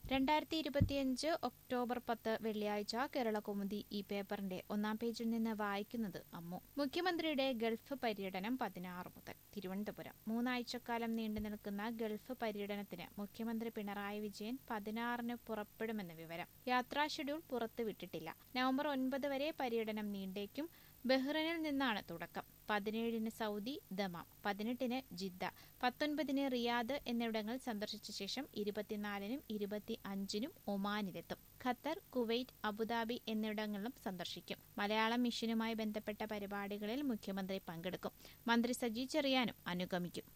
രണ്ടായിരത്തി ഇരുപത്തിയഞ്ച് ഒക്ടോബർ പത്ത് വെള്ളിയാഴ്ച കേരളകൗമുദി ഈ പേപ്പറിന്റെ ഒന്നാം പേജിൽ നിന്ന് വായിക്കുന്നത് അമ്മു മുഖ്യമന്ത്രിയുടെ ഗൾഫ് പര്യടനം പതിനാറ് മുതൽ തിരുവനന്തപുരം മൂന്നാഴ്ചക്കാലം നീണ്ടു നിൽക്കുന്ന ഗൾഫ് പര്യടനത്തിന് മുഖ്യമന്ത്രി പിണറായി വിജയൻ പതിനാറിന് പുറപ്പെടുമെന്ന് വിവരം യാത്രാ ഷെഡ്യൂൾ പുറത്തുവിട്ടിട്ടില്ല നവംബർ ഒൻപത് വരെ പര്യടനം നീണ്ടേക്കും ബഹ്റൈനിൽ നിന്നാണ് തുടക്കം പതിനേഴിന് സൗദി ദമാം പതിനെട്ടിന് ജിദ്ദ പത്തൊൻപതിന് റിയാദ് എന്നിവിടങ്ങൾ സന്ദർശിച്ച ശേഷം ഇരുപത്തിനാലിനും ഇരുപത്തി അഞ്ചിനും ഒമാനിലെത്തും ഖത്തർ കുവൈറ്റ് അബുദാബി എന്നിവിടങ്ങളിലും സന്ദർശിക്കും മലയാളം മിഷനുമായി ബന്ധപ്പെട്ട പരിപാടികളിൽ മുഖ്യമന്ത്രി പങ്കെടുക്കും മന്ത്രി സജി ചെറിയാനും അനുഗമിക്കും